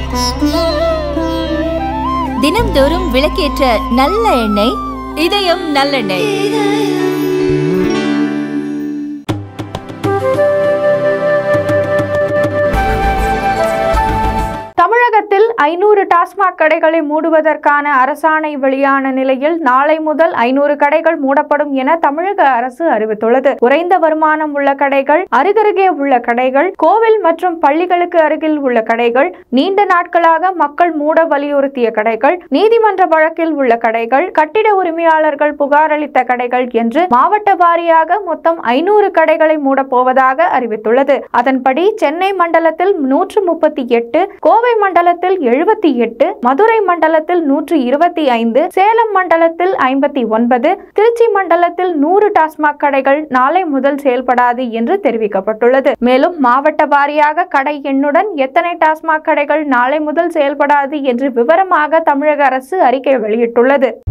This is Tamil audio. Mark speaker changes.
Speaker 1: தினம்தோறும் விளக்கேற்ற நல்ல எண்ணெய் இதயம் நல்லெண்ணெய்
Speaker 2: தமிழகத்தில் ஐநூறு டாஸ்மாக் கடைகளை மூடுவதற்கான அரசாணை வெளியான நிலையில் நாளை முதல் ஐநூறு கடைகள் மூடப்படும் என தமிழக அரசு அறிவித்துள்ளது குறைந்த வருமானம் உள்ள கடைகள் அருகருகே உள்ள கடைகள் கோவில் மற்றும் பள்ளிகளுக்கு அருகில் உள்ள கடைகள் நீண்ட நாட்களாக மக்கள் மூட வலியுறுத்திய கடைகள் நீதிமன்ற வழக்கில் உள்ள கடைகள் கட்டிட உரிமையாளர்கள் புகார் அளித்த கடைகள் என்று மாவட்ட வாரியாக மொத்தம் ஐநூறு கடைகளை மூடப்போவதாக அறிவித்துள்ளது அதன்படி சென்னை மண்டலத்தில் நூற்று முப்பத்தி எட்டு கோவை மண்டலத்தில் எழுபத்தி எட்டு மதுரை மண்டலத்தில் நூற்று இருபத்தி ஐந்து சேலம் மண்டலத்தில் ஐம்பத்தி ஒன்பது திருச்சி மண்டலத்தில் நூறு டாஸ்மாக் கடைகள் நாளை முதல் செயல்படாது என்று தெரிவிக்கப்பட்டுள்ளது மேலும் மாவட்ட வாரியாக கடை எண்ணுடன் எத்தனை டாஸ்மாக் கடைகள் நாளை முதல் செயல்படாது என்று விவரமாக தமிழக அரசு அறிக்கை வெளியிட்டுள்ளது